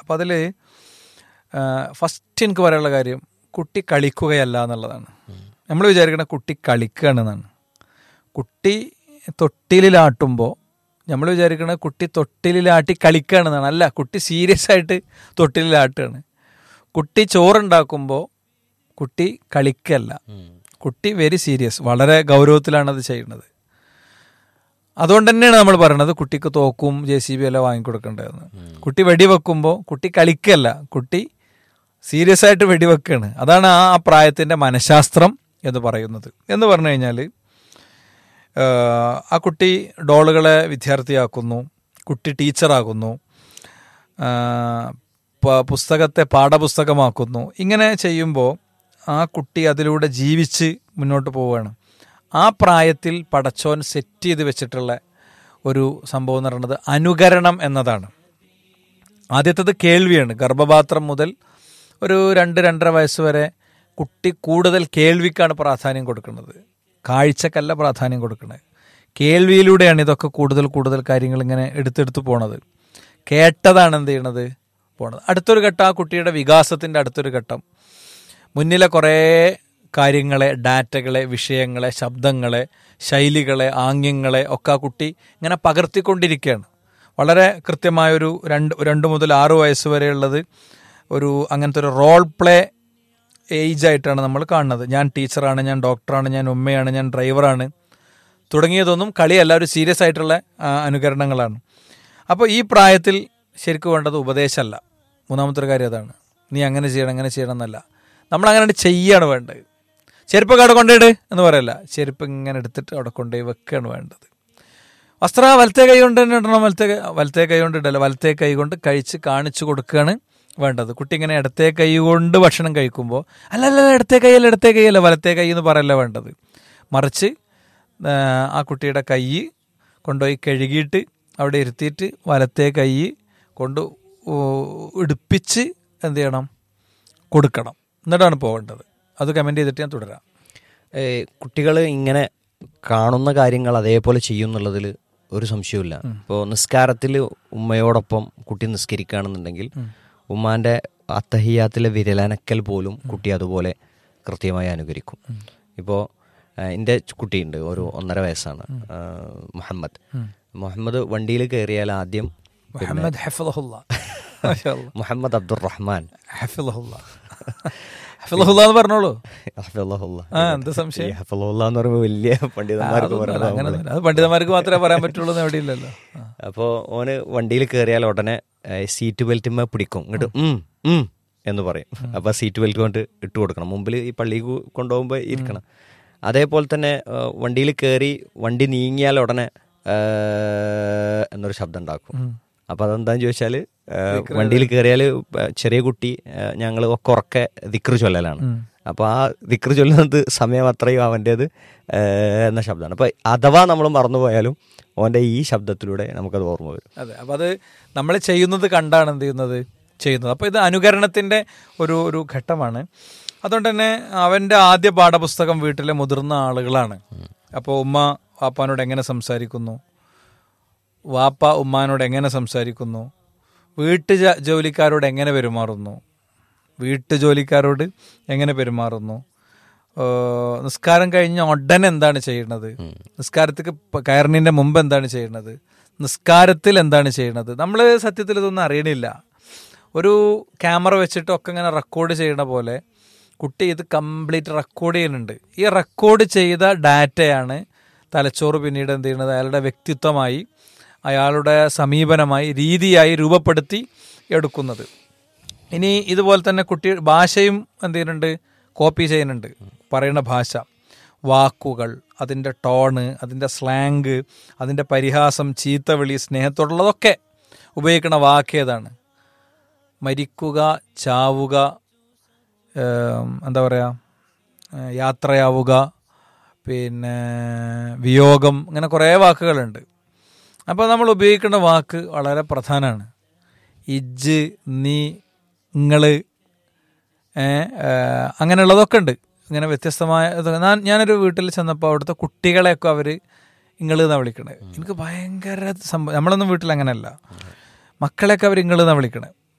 അപ്പോൾ അതിൽ ഫസ്റ്റ് എനിക്ക് പറയാനുള്ള കാര്യം കുട്ടി കളിക്കുകയല്ല എന്നുള്ളതാണ് നമ്മൾ വിചാരിക്കണ കുട്ടി കളിക്കുകയാണെന്നാണ് കുട്ടി തൊട്ടിലാട്ടുമ്പോൾ നമ്മൾ വിചാരിക്കണ കുട്ടി തൊട്ടിലാട്ടി കളിക്കുകയാണെന്നാണ് അല്ല കുട്ടി സീരിയസ് ആയിട്ട് തൊട്ടിലാട്ടുകയാണ് കുട്ടി ചോറുണ്ടാക്കുമ്പോൾ കുട്ടി കളിക്കല്ല കുട്ടി വെരി സീരിയസ് വളരെ ഗൗരവത്തിലാണ് അത് ചെയ്യുന്നത് അതുകൊണ്ട് തന്നെയാണ് നമ്മൾ പറയുന്നത് കുട്ടിക്ക് തോക്കും ജെ സി ബി എല്ലാം വാങ്ങിക്കൊടുക്കേണ്ടതെന്ന് കുട്ടി വെടിവെക്കുമ്പോൾ കുട്ടി കളിക്കല്ല കുട്ടി സീരിയസ് ആയിട്ട് വെടിവെക്കുകയാണ് അതാണ് ആ ആ പ്രായത്തിൻ്റെ മനഃശാസ്ത്രം എന്ന് പറയുന്നത് എന്ന് പറഞ്ഞു കഴിഞ്ഞാൽ ആ കുട്ടി ഡോളുകളെ വിദ്യാർത്ഥിയാക്കുന്നു കുട്ടി ടീച്ചറാകുന്നു പ- പുസ്തകത്തെ പാഠപുസ്തകമാക്കുന്നു ഇങ്ങനെ ചെയ്യുമ്പോൾ ആ കുട്ടി അതിലൂടെ ജീവിച്ച് മുന്നോട്ട് പോവുകയാണ് ആ പ്രായത്തിൽ പടച്ചോൻ സെറ്റ് ചെയ്ത് വെച്ചിട്ടുള്ള ഒരു സംഭവം എന്ന് പറയുന്നത് അനുകരണം എന്നതാണ് ആദ്യത്തേത് കേൾവിയാണ് ഗർഭപാത്രം മുതൽ ഒരു രണ്ട് രണ്ടര വയസ്സ് വരെ കുട്ടി കൂടുതൽ കേൾവിക്കാണ് പ്രാധാന്യം കൊടുക്കുന്നത് കാഴ്ചക്കല്ല പ്രാധാന്യം കൊടുക്കുന്നത് കേൾവിയിലൂടെയാണ് ഇതൊക്കെ കൂടുതൽ കൂടുതൽ കാര്യങ്ങൾ ഇങ്ങനെ എടുത്തെടുത്ത് പോണത് കേട്ടതാണ് എന്ത് ചെയ്യണത് പോണത് അടുത്തൊരു ഘട്ടം ആ കുട്ടിയുടെ വികാസത്തിൻ്റെ അടുത്തൊരു ഘട്ടം മുന്നിലെ കുറേ കാര്യങ്ങളെ ഡാറ്റകളെ വിഷയങ്ങളെ ശബ്ദങ്ങളെ ശൈലികളെ ആംഗ്യങ്ങളെ ഒക്കെ ആ കുട്ടി ഇങ്ങനെ പകർത്തിക്കൊണ്ടിരിക്കുകയാണ് വളരെ കൃത്യമായൊരു രണ്ട് രണ്ട് മുതൽ ആറ് വയസ്സ് വരെയുള്ളത് ഒരു അങ്ങനത്തെ ഒരു റോൾ പ്ലേ ഏജ് ആയിട്ടാണ് നമ്മൾ കാണുന്നത് ഞാൻ ടീച്ചറാണ് ഞാൻ ഡോക്ടറാണ് ഞാൻ ഉമ്മയാണ് ഞാൻ ഡ്രൈവറാണ് തുടങ്ങിയതൊന്നും കളിയല്ല ഒരു സീരിയസ് ആയിട്ടുള്ള ആ, അനുകരണങ്ങളാണ് അപ്പോൾ ഈ പ്രായത്തിൽ ശരിക്കും വേണ്ടത് ഉപദേശമല്ല മൂന്നാമത്തെ ഒരു കാര്യം അതാണ് നീ അങ്ങനെ ചെയ്യണം അങ്ങനെ ചെയ്യണം എന്നല്ല നമ്മൾ അങ്ങനെ ചെയ്യാണ് വേണ്ടത് ചെരുപ്പൊക്കെ അവിടെ കൊണ്ടുപോയിട് എന്ന് പറയല്ല ചെരുപ്പ് ഇങ്ങനെ എടുത്തിട്ട് അവിടെ കൊണ്ടുപോയി വെക്കുകയാണ് വേണ്ടത് വസ്ത്ര വലത്തെ കൈ കൊണ്ട് തന്നെ ഇടണം വലത്തെ കൈ വലത്തെ കൈ കൊണ്ട് ഇടല്ല വലത്തെ കൈ കൊണ്ട് കഴിച്ച് കാണിച്ചു കൊടുക്കുകയാണ് വേണ്ടത് കുട്ടി ഇങ്ങനെ ഇടത്തെ കൈ കൊണ്ട് ഭക്ഷണം കഴിക്കുമ്പോൾ അല്ല അല്ല അല്ല, ഇടത്തെ കൈയല്ല ഇടത്തെ കൈയല്ല വലത്തെ കൈ എന്ന് പറയല്ല വേണ്ടത് മറിച്ച് ആ, ആ കുട്ടിയുടെ കൈ കൊണ്ടുപോയി കഴുകിയിട്ട് അവിടെ ഇരുത്തിയിട്ട് വലത്തെ കൈ കൊണ്ട് ഓ, ഇടുപ്പിച്ച് എന്ത് ചെയ്യണം കൊടുക്കണം എന്നിട്ടാണ് പോകേണ്ടത് അത് കമൻറ്റ് ചെയ്തിട്ട് ഞാൻ തുടരാം കുട്ടികൾ ഇങ്ങനെ കാണുന്ന കാര്യങ്ങൾ അതേപോലെ ചെയ്യും എന്നുള്ളതിൽ ഒരു സംശയവുമില്ല ഇപ്പോൾ നിസ്കാരത്തിൽ ഉമ്മയോടൊപ്പം കുട്ടി നിസ്കരിക്കുകയാണെന്നുണ്ടെങ്കിൽ ഉമ്മാന്റെ അത്തഹിയാത്തിലെ വിരലനക്കൽ പോലും കുട്ടി അതുപോലെ കൃത്യമായി അനുകരിക്കും ഇപ്പോൾ എൻ്റെ കുട്ടിയുണ്ട് ഒരു ഒന്നര വയസ്സാണ് ആ, മുഹമ്മദ് മുഹമ്മദ് വണ്ടിയിൽ കയറിയാൽ ആദ്യം മുഹമ്മദ് ഹഫലഹുല്ല മാഷാ അല്ലാ. മുഹമ്മദ് അബ്ദുറഹ്മാൻ ഹഫിളഹുല്ല ഹഫിളഹുല്ല എന്ന് പറഞ്ഞോളൂ ഹഫിളഹുല്ല. ആ എന്ത് സംശയം ഈ ഹഫിളഹുല്ല എന്ന് പറയുമ്പോൾ വലിയ പണ്ഡിതന്മാർക്ക് അതൊന്നുമല്ല, അങ്ങനെ പറയുന്നത് ഒന്നുമില്ല. അത് പണ്ഡിതന്മാർക്ക് മാത്രമേ പറയാൻ പറ്റുള്ളൂ എന്ന് എവിടെയില്ലല്ലോ ആ. അപ്പോൾ ഓന് വണ്ടിയിൽ കയറിയാൽ ഉടനെ ഏഹ്, സീറ്റ് ബെൽറ്റുമ്മ പിടിക്കും ഇങ്ങോട്ട് ഉം ഉം എന്ന് പറയും അപ്പോൾ സീറ്റ് ബെൽറ്റ് കൊണ്ട് ഇട്ട് കൊടുക്കണം മുമ്പിൽ ഈ പള്ളിയിൽ കൊണ്ടുപോകുമ്പോൾ ഇരിക്കണം അതേപോലെ തന്നെ ഏഹ്, വണ്ടിയിൽ കയറി വണ്ടി നീങ്ങിയാൽ ഉടനെ ഏഹ്, എന്നൊരു ശബ്ദം ഉണ്ടാക്കും അപ്പോൾ അതെന്താന്ന് ചോദിച്ചാൽ വണ്ടിയിൽ കയറിയാൽ ചെറിയ കുട്ടി ഞങ്ങൾ ഒക്കെ ഉറക്കെ ദിക്റ് ചൊല്ലലാണ് അപ്പോൾ ആ ദിക്റ് ചൊല്ലുന്നത് സമയം അത്രയും അവൻ്റേത് എന്ന ശബ്ദമാണ് അപ്പോൾ അഥവാ നമ്മൾ മറന്നുപോയാലും ഓൻ്റെ ഈ ശബ്ദത്തിലൂടെ നമുക്കത് ഓർമ്മ വരും അതെ അപ്പം അത് നമ്മൾ ചെയ്യുന്നത് കണ്ടാണ് എന്ത് ചെയ്യുന്നത് ചെയ്യുന്നത് അപ്പോൾ ഇത് അനുകരണത്തിൻ്റെ ഒരു ഒരു ഘട്ടമാണ് അതുകൊണ്ട് തന്നെ അവൻ്റെ ആദ്യ പാഠപുസ്തകം വീട്ടിലെ മുതിർന്ന ആളുകളാണ് അപ്പോൾ ഉമ്മ വാപ്പാനോട് എങ്ങനെ സംസാരിക്കുന്നു വാപ്പ ഉമ്മാനോട് എങ്ങനെ സംസാരിക്കുന്നു വീട്ടു ജ- ജോലിക്കാരോട് എങ്ങനെ പെരുമാറുന്നു വീട്ടു ജോലിക്കാരോട് എങ്ങനെ പെരുമാറുന്നു ഏഹ് നിസ്കാരം കഴിഞ്ഞ ഉടനെ എന്താണ് ചെയ്യുന്നത് നിസ്കാരത്തിക്ക് പ- കയറുന്നതിൻ്റെ മുമ്പ് എന്താണ് ചെയ്യുന്നത് നിസ്കാരത്തിൽ എന്താണ് ചെയ്യുന്നത് നമ്മൾ സത്യത്തിൽ ഇതൊന്നും അറിയണില്ല ഒരു ക്യാമറ വെച്ചിട്ട് ഒക്കെ ഇങ്ങനെ റെക്കോർഡ് ചെയ്യണ പോലെ കുട്ടി ഇത് കംപ്ലീറ്റ് റെക്കോർഡ് ചെയ്യുന്നുണ്ട് ഈ റെക്കോർഡ് ചെയ്ത ഡാറ്റയാണ് തലച്ചോറ് പിന്നീട് എന്ത് ചെയ്യുന്നത് അയാളുടെ വ്യക്തിത്വമായി അയാളുടെ സമീപനമായി രീതിയായി രൂപപ്പെടുത്തി എടുക്കുന്നത് ഇനി ഇതുപോലെ തന്നെ കുട്ടി ഭാഷയും എന്ത് ചെയ്യുന്നുണ്ട് കോപ്പി ചെയ്യുന്നുണ്ട് പറയുന്ന ഭാഷ വാക്കുകൾ അതിൻ്റെ ടോണ് അതിൻ്റെ സ്ലാങ് അതിൻ്റെ പരിഹാസം ചീത്തവിളി സ്നേഹത്തോടുള്ളതൊക്കെ ഉപയോഗിക്കുന്ന വാക്ക് ഏതാണ് മരിക്കുക ചാവുക ഏം, എന്താ പറയുക ഏഹ് യാത്രയാവുക പിന്നെ വിയോഗം ഇങ്ങനെ കുറേ വാക്കുകളുണ്ട് അപ്പോൾ നമ്മൾ ഉപയോഗിക്കേണ്ട വാക്ക് വളരെ പ്രധാനമാണ് ഇജ് നീ ഇങ്ങള് ഏ, ഏ, അങ്ങനെയുള്ളതൊക്കെ ഉണ്ട് ഇങ്ങനെ വ്യത്യസ്തമായ ഇത് ഞാൻ ഞാനൊരു വീട്ടിൽ ചെന്നപ്പോൾ അവിടുത്തെ കുട്ടികളെയൊക്കെ അവർ ഇങ്ങള് എന്നാണ് വിളിക്കണത് എനിക്ക് ഭയങ്കര സംഭവം നമ്മളൊന്നും വീട്ടിൽ അങ്ങനെയല്ല മക്കളെയൊക്കെ അവർ ഇങ്ങള് എന്നാണ് വിളിക്കണത്